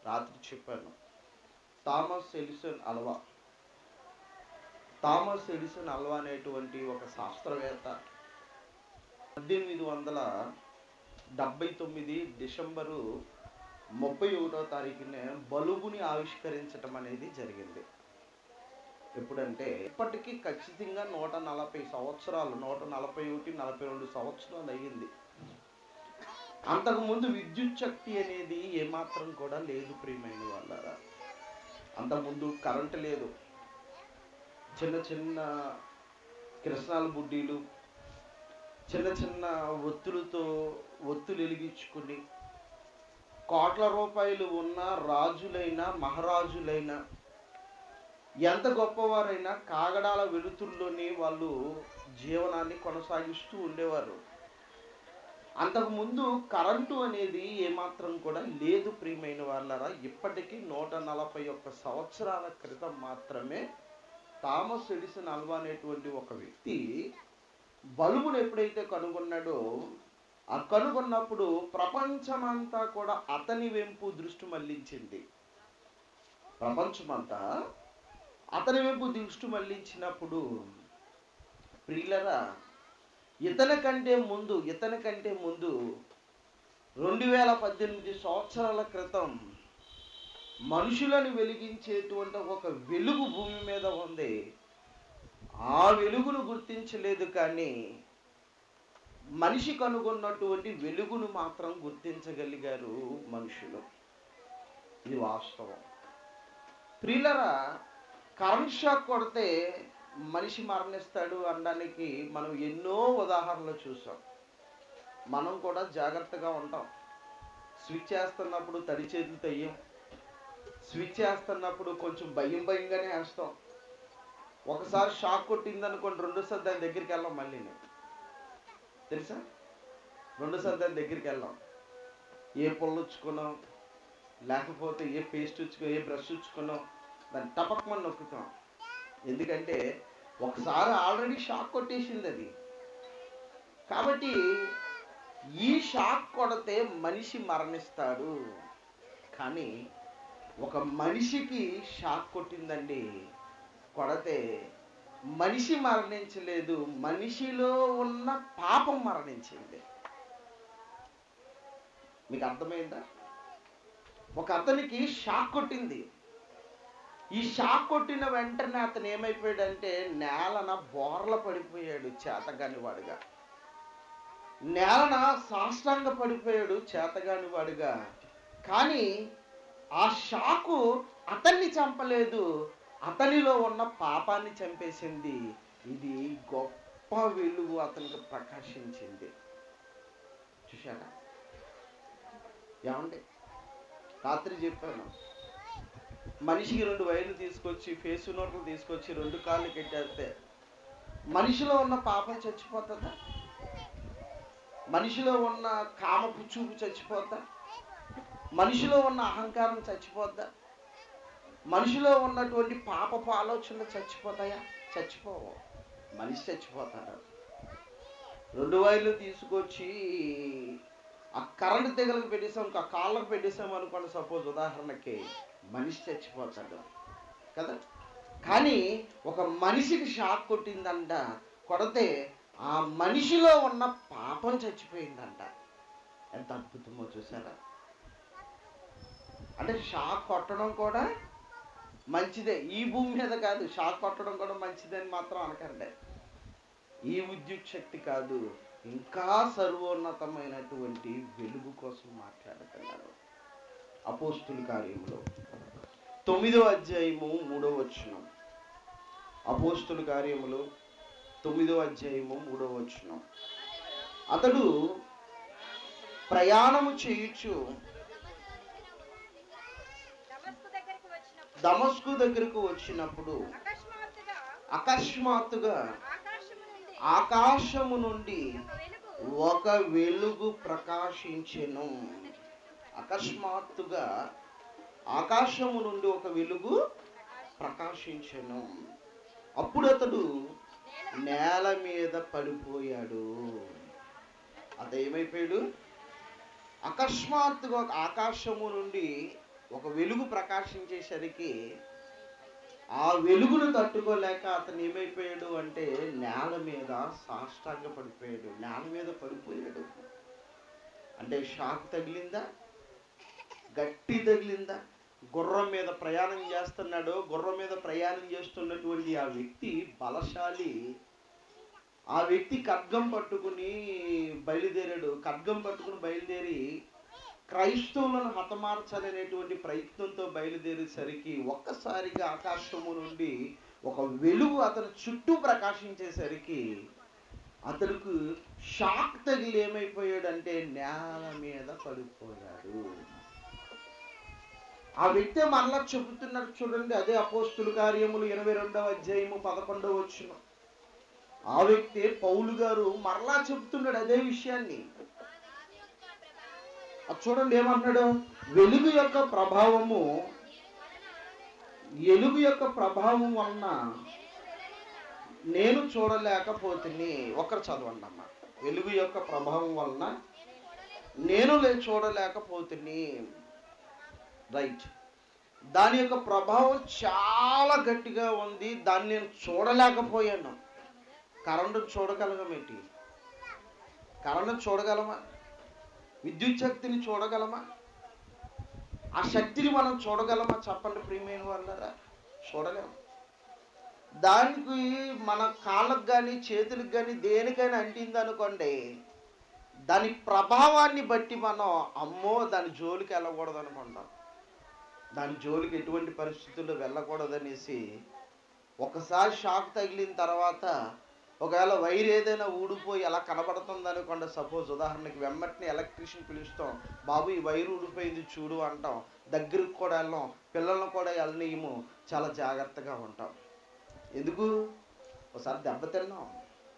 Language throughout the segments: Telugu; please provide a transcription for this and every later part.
రాత్రి చెప్పాను Thomas Edison Alva Thomas Edison Alva అనేటువంటి ఒక శాస్త్రవేత్త పద్దెనిమిది వందల డెబ్బై తొమ్మిది డిసెంబరు ముప్పై ఒకటో తారీఖునే బలుబుని ఆవిష్కరించటం అనేది జరిగింది ఎప్పుడంటే ఇప్పటికీ ఖచ్చితంగా నూట నలభై సంవత్సరాలు నూట నలభై ఒకటి నలభై రెండు సంవత్సరాలు అయ్యింది అంతకుముందు విద్యుత్ శక్తి అనేది ఏమాత్రం కూడా లేదు ప్రియమైన వాళ్ళారా అంతకుముందు కరెంటు లేదు చిన్న చిన్న కిరసనాల బుడ్డీలు చిన్న చిన్న ఒత్తులతో ఒత్తులు వెలిగించుకుని కోట్ల రూపాయలు ఉన్న రాజులైన మహారాజులైన ఎంత గొప్పవారైనా కాగడాల వెలుతుల్లోని వాళ్ళు జీవనాన్ని కొనసాగిస్తూ ఉండేవారు అంతకుముందు కరెంటు అనేది ఏమాత్రం కూడా లేదు ప్రియమైన వాళ్ళరా ఇప్పటికీ నూట నలభై ఒక్క సంవత్సరాల క్రితం మాత్రమే థామస్ ఎడిసన్ అల్వా అనేటువంటి ఒక వ్యక్తి బల్బును ఎప్పుడైతే కనుగొన్నాడో ఆ కనుగొన్నప్పుడు ప్రపంచమంతా కూడా అతని వెంపు దృష్టి మళ్లించింది ప్రపంచమంతా అతని వైపు దృష్టి మళ్లించినప్పుడు ప్రియులరా ఇతని కంటే ముందు ఇతని కంటే ముందు రెండు వేల పద్దెనిమిది సంవత్సరాల క్రితం మనుషులను వెలిగించేటువంటి ఒక వెలుగు భూమి మీద ఉంది ఆ వెలుగును గుర్తించలేదు కానీ మనిషి కనుగొన్నటువంటి వెలుగును మాత్రం గుర్తించగలిగారు మనుషులు ఇది వాస్తవం ప్రియులరా కరెంట్ షాక్ కొడితే మనిషి మరణిస్తాడు అనడానికి మనం ఎన్నో ఉదాహరణలు చూసాం మనం కూడా జాగ్రత్తగా ఉంటాం స్విచ్ వేస్తున్నప్పుడు తడి చేతులతో వేయం స్విచ్ వేస్తున్నప్పుడు కొంచెం భయం భయంగానే వేస్తాం ఒకసారి షాక్ కొట్టింది అనుకోండి రెండోసారి దాని దగ్గరికి వెళ్ళాం మళ్ళీ తెలుసా రెండోసారి దాని దగ్గరికి వెళ్ళాం ఏ పొల్లు ఉచ్చుకున్నాం లేకపోతే ఏ పేస్ట్ ఉచ్చుకో ఏ బ్రష్ ఉచ్చుకున్నాం దాన్ని టపక్మని నొక్కుతాం ఎందుకంటే ఒకసారి ఆల్రెడీ షాక్ కొట్టేసింది అది కాబట్టి ఈ షాక్ కొడితే మనిషి మరణిస్తాడు కానీ ఒక మనిషికి షాక్ కొట్టిందండి కొడితే మనిషి మరణించలేదు మనిషిలో ఉన్న పాపం మరణించింది మీకు అర్థమైందా ఒక అతనికి షాక్ కొట్టింది ఈ షాక్ కొట్టిన వెంటనే అతను ఏమైపోయాడంటే నేలన బోర్ల పడిపోయాడు చేతగాని వాడుగా నేలన సాష్టాంగ పడిపోయాడు చేతగాని వాడుగా కానీ ఆ షాకు అతన్ని చంపలేదు అతనిలో ఉన్న పాపాన్ని చంపేసింది ఇది గొప్ప వెలుగు అతనికి ప్రకాశించింది చూశారా ఏమండి రాత్రి చెప్పాను మనిషికి రెండు వైర్లు తీసుకొచ్చి ఫేస్ నోట్లు తీసుకొచ్చి రెండు కాళ్ళు కట్టేస్తే మనిషిలో ఉన్న పాపం చచ్చిపోతుందా మనిషిలో ఉన్న కామపు చూపు చచ్చిపోద్దా మనిషిలో ఉన్న అహంకారం చచ్చిపోద్దా మనిషిలో ఉన్నటువంటి పాపపు ఆలోచనలు చచ్చిపోతాయా చచ్చిపోవు మనిషి చచ్చిపోతాడు రెండు వైర్లు తీసుకొచ్చి ఆ కరెంట్ తెగలకు పెట్టేసాం ఆ కాళ్ళకు పెట్టేసాం అనుకోండి సపోజ్ ఉదాహరణకి మనిషి చచ్చిపోతాడు కదా కానీ ఒక మనిషికి షాక్ కొట్టిందంట కొడితే ఆ మనిషిలో ఉన్న పాపం చచ్చిపోయిందంట ఎంత అద్భుతమో చూసారా అంటే షాక్ కొట్టడం కూడా మంచిదే ఈ భూమి మీద కాదు షాక్ కొట్టడం కూడా మంచిదని మాత్రం అనకండి ఈ విద్యుత్ శక్తి కాదు ఇంకా సర్వోన్నతమైనటువంటి వెలుగు కోసం మాట్లాడుతున్నారు అపోస్తుల కార్యములో తొమ్మిదో అధ్యాయము మూడో వచనం అపోస్తుల కార్యములు తొమ్మిదో అధ్యాయము మూడో వచనం అతడు ప్రయాణము చేయుచు దమస్కు దగ్గరికి వచ్చినప్పుడు దమస్కు దగ్గరకు వచ్చినప్పుడు అకస్మాత్తుగా అకస్మాత్తుగా ఆకాశము నుండి ఆకాశము నుండి ఒక వెలుగు ఒక వెలుగు ప్రకాశించెను అకస్మాత్తుగా ఆకాశము నుండి ఒక వెలుగు ప్రకాశించెను అప్పుడు అతడు నేల మీద పడిపోయాడు అతడు ఏమైపోయాడు అకస్మాత్తుగా ఆకాశము నుండి ఒక వెలుగు ప్రకాశించేసరికి ఆ వెలుగును తట్టుకోలేక అతను ఏమైపోయాడు అంటే నేల మీద సాష్టాంగ పడిపోయాడు నేల మీద పడిపోయాడు అంటే షాక్ తగిలిందా గట్టి తగిలిందా గుర్రం మీద ప్రయాణం చేస్తున్నాడు గుర్రం మీద ప్రయాణం చేస్తున్నటువంటి ఆ వ్యక్తి బలశాలి ఆ వ్యక్తి ఖడ్గం పట్టుకుని బయలుదేరాడు ఖడ్గం పట్టుకుని బయలుదేరి క్రైస్తవులను హతమార్చాలనేటువంటి ప్రయత్నంతో బయలుదేరేసరికి ఒక్కసారిగా ఆకాశము నుండి ఒక వెలుగు అతని చుట్టూ ప్రకాశించేసరికి అతనికి షాక్ తగిలి ఏమైపోయాడంటే నేల మీద పడిపోయాడు ఆ వ్యక్తి మరలా చెబుతున్నారు చూడండి అదే అపోస్తుల కార్యములు ఇరవై రెండవ అధ్యాయము పదకొండవ వచ్చిన ఆ వ్యక్తి పౌలు గారు మరలా చెబుతున్నాడు అదే విషయాన్ని అది చూడండి ఏమంటున్నాడు వెలుగు యొక్క ప్రభావము వెలుగు యొక్క ప్రభావం వలన నేను చూడలేకపోతుంది ఒకరు చదవండి అమ్మ వెలుగు యొక్క ప్రభావం వలన నేను లే చూడలేకపోతుంది రైట్ దాని యొక్క ప్రభావం చాలా గట్టిగా ఉంది దాన్ని నేను చూడలేకపోయాను కరెంటు చూడగలగమేంటి కరెంటు చూడగలమా విద్యుత్ శక్తిని చూడగలమా ఆ శక్తిని మనం చూడగలమా చెప్పండి ప్రియమైన వాళ్ళరా చూడలేము దానికి మన కాళ్ళకు కానీ చేతులకు కానీ దేనికైనా అంటింది అనుకోండి దాని ప్రభావాన్ని బట్టి మనం అమ్మో దాని జోలికి వెళ్ళకూడదు అనుకుంటాం దాని జోలికి ఎటువంటి పరిస్థితుల్లో వెళ్ళకూడదనేసి ఒకసారి షాక్ తగిలిన తర్వాత ఒకవేళ వైర్ ఏదైనా ఊడిపోయి ఎలా కనబడుతుంది అనుకోండి సపోజ్ ఉదాహరణకి వెంబటిని ఎలక్ట్రీషియన్ పిలుస్తాం బాబు ఈ వైర్ ఊడిపోయింది చూడు అంటాం దగ్గరికి కూడా వెళ్ళాం పిల్లలను కూడా వెళ్ళనీయము చాలా జాగ్రత్తగా ఉంటాం ఎందుకు ఒకసారి దెబ్బతిన్నాం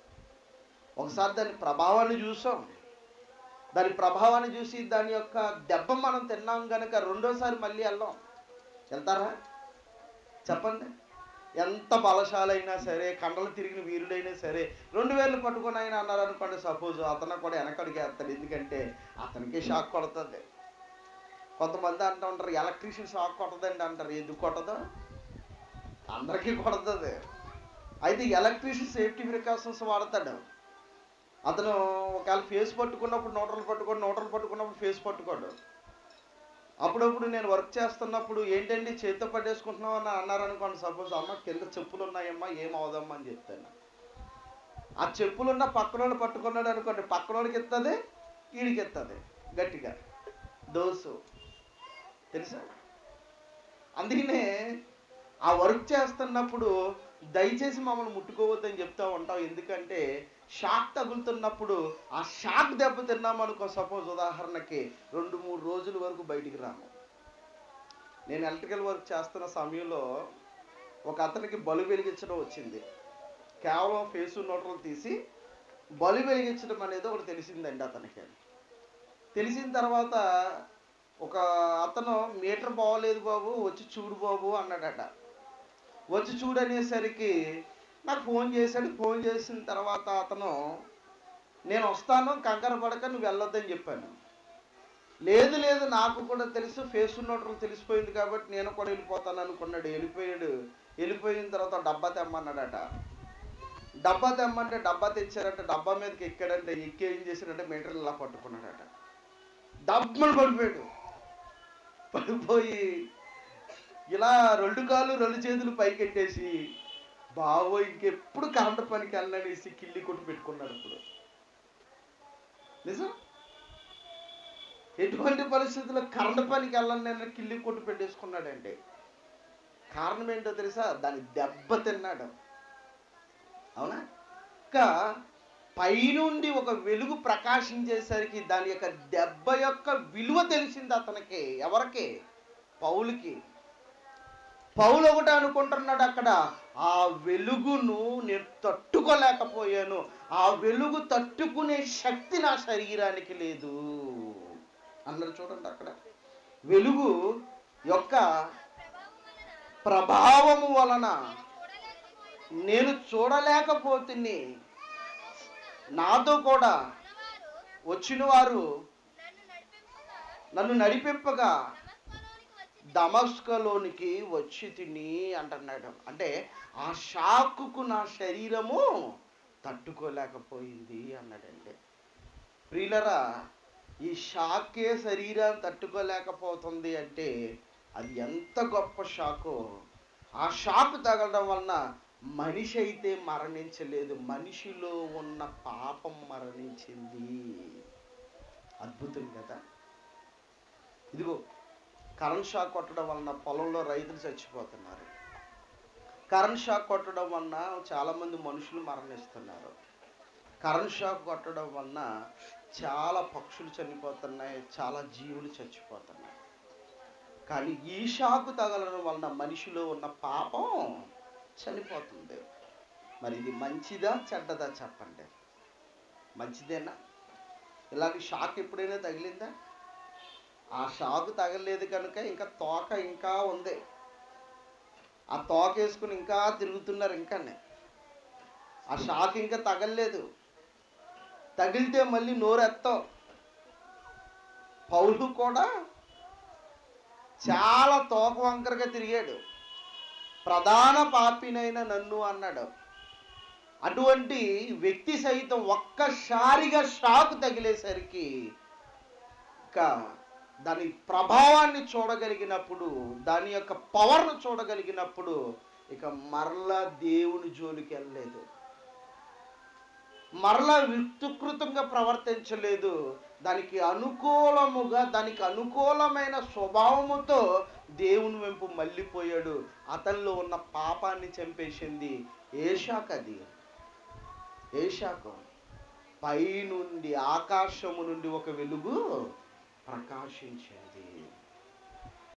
ఒకసారి దాని ప్రభావాన్ని చూసాం దాని ప్రభావాన్ని చూసి దాని యొక్క దెబ్బ మనం తిన్నాం కనుక రెండోసారి మళ్ళీ వెళ్ళాం వెళ్తారా చెప్పండి ఎంత బలశాలైనా సరే కండలు తిరిగిన వీరుడైనా సరే రెండు వేలు పట్టుకొని ఆయన అన్నారు అనుకోండి సపోజ్ అతను కూడా వెనకడికి వేస్తాడు ఎందుకంటే అతనికి షాక్ కొడుతుంది కొంతమంది అంటూ ఉంటారు ఎలక్ట్రీషియన్ షాక్ కొట్టదండి అంటారు ఎందుకు కొట్టదు అందరికీ కొడుతుంది అయితే ఎలక్ట్రీషియన్ సేఫ్టీ ప్రికాషన్స్ వాడతాడు అతను ఒకవేళ ఫేస్ పట్టుకున్నప్పుడు నోటలు పట్టుకోడు నోటలు పట్టుకున్నప్పుడు ఫేస్ పట్టుకోడు అప్పుడప్పుడు నేను వర్క్ చేస్తున్నప్పుడు ఏంటండి చేతితో పట్టేసుకుంటున్నావు అని అన్నారు అనుకోండి సపోజ్ అమ్మ కింద చెప్పులు ఉన్నాయమ్మా ఏం అవదమ్మా అని చెప్తాను ఆ చెప్పులున్న పక్కనోడు పట్టుకున్నాడు అనుకోండి పక్కనోడికి ఎత్తది వీడికి ఎత్తది గట్టిగా దోసు తెలుసా అందుకనే ఆ వర్క్ చేస్తున్నప్పుడు దయచేసి మమ్మల్ని ముట్టుకోవద్దని చెప్తా ఉంటాం ఎందుకంటే షాక్ తగులుతున్నప్పుడు ఆ షాక్ దెబ్బ తిన్నాం అనుకో సపోజ్ ఉదాహరణకి రెండు మూడు రోజుల వరకు బయటికి రాము నేను ఎలక్ట్రికల్ వర్క్ చేస్తున్న సమయంలో ఒక అతనికి బలు వెలిగించడం వచ్చింది కేవలం ఫేసు నోటలు తీసి బలు వెలిగించడం అనేది ఒకటి తెలిసిందండి అతనికి తెలిసిన తర్వాత ఒక అతను మీటర్ బాగోలేదు బాబు వచ్చి చూడు బాబు అన్నాడట వచ్చి చూడనేసరికి నాకు ఫోన్ చేశాడు ఫోన్ చేసిన తర్వాత అతను నేను వస్తాను కంగారు పడక నువ్వు వెళ్ళొద్దని చెప్పాను లేదు లేదు నాకు కూడా తెలుసు ఫేస్ ఉన్నట్లు తెలిసిపోయింది కాబట్టి నేను కూడా వెళ్ళిపోతాను అనుకున్నాడు వెళ్ళిపోయాడు వెళ్ళిపోయిన తర్వాత డబ్బా తెమ్మన్నాడట డబ్బా తెమ్మంటే డబ్బా తెచ్చారంటే డబ్బా మీదకి ఎక్కాడంటే ఎక్కి ఏం చేశాడంటే మీటర్ ఇలా పట్టుకున్నాడట డబ్బులు పడిపోయాడు పడిపోయి ఇలా రెండు కాళ్ళు రెండు చేతులు పైకెట్టేసి బావో ఇంకెప్పుడు కరెంట్ పనికి వెళ్ళనేసి కిల్లి కొట్టి పెట్టుకున్నాడు ఇప్పుడు నిజం ఎటువంటి పరిస్థితుల్లో కరెంట్ పనికి వెళ్ళని నేను కిల్లి కొట్టి పెట్టేసుకున్నాడండి కారణం ఏంటో తెలుసా దాని దెబ్బ తిన్నాడు అవునా ఇంకా పైనుండి ఒక వెలుగు ప్రకాశించేసరికి దాని యొక్క దెబ్బ యొక్క విలువ తెలిసింది అతనికి ఎవరికి పౌలుకి పౌలు ఒకటి అనుకుంటున్నాడు అక్కడ ఆ వెలుగును నేను తట్టుకోలేకపోయాను ఆ వెలుగు తట్టుకునే శక్తి నా శరీరానికి లేదు అన్నారు చూడండి అక్కడ వెలుగు యొక్క ప్రభావము వలన నేను చూడలేకపోతుంది నాతో కూడా వచ్చిన వారు నన్ను నడిపింపగా దమస్కలోనికి వచ్చి తిని అంటున్నాడు అంటే ఆ షాకుకు నా శరీరము తట్టుకోలేకపోయింది అన్నాడండి ప్రియులరా ఈ షాకే శరీరాన్ని తట్టుకోలేకపోతుంది అంటే అది ఎంత గొప్ప షాకో ఆ షాక్ తగలడం వలన మనిషి అయితే మరణించలేదు మనిషిలో ఉన్న పాపం మరణించింది అద్భుతం కదా ఇదిగో కరెంట్ షాక్ కొట్టడం వలన పొలంలో రైతులు చచ్చిపోతున్నారు కరెంట్ షాక్ కొట్టడం వలన చాలామంది మనుషులు మరణిస్తున్నారు కరెంట్ షాక్ కొట్టడం వలన చాలా పక్షులు చనిపోతున్నాయి చాలా జీవులు చచ్చిపోతున్నాయి కానీ ఈ షాకు తగలడం వలన మనిషిలో ఉన్న పాపం చనిపోతుంది మరి ఇది మంచిదా చెడ్డదా చెప్పండి మంచిదేనా ఇలాంటి షాక్ ఎప్పుడైనా తగిలిందా ఆ షాకు తగలేదు కనుక ఇంకా తోక ఇంకా ఉంది ఆ తోక వేసుకుని ఇంకా తిరుగుతున్నారు ఇంకానే ఆ షాక్ ఇంకా తగలలేదు తగిలితే మళ్ళీ నోరెత్తాం పౌలు కూడా చాలా తోక వంకరగా తిరిగాడు ప్రధాన పాపినైన నన్ను అన్నాడు అటువంటి వ్యక్తి సైతం ఒక్కసారిగా షాక్ తగిలేసరికి ఇంకా దాని ప్రభావాన్ని చూడగలిగినప్పుడు దాని యొక్క పవర్ను చూడగలిగినప్పుడు ఇక మరలా దేవుని జోలికి వెళ్ళలేదు మరలా వికృతంగా ప్రవర్తించలేదు దానికి అనుకూలముగా దానికి అనుకూలమైన స్వభావముతో దేవుని వెంపు మళ్ళీపోయాడు అతనిలో ఉన్న పాపాన్ని చంపేసింది ఏ శాఖ అది ఏ శాఖం పైనుండి ఆకాశము నుండి ఒక వెలుగు ప్రకాశించింది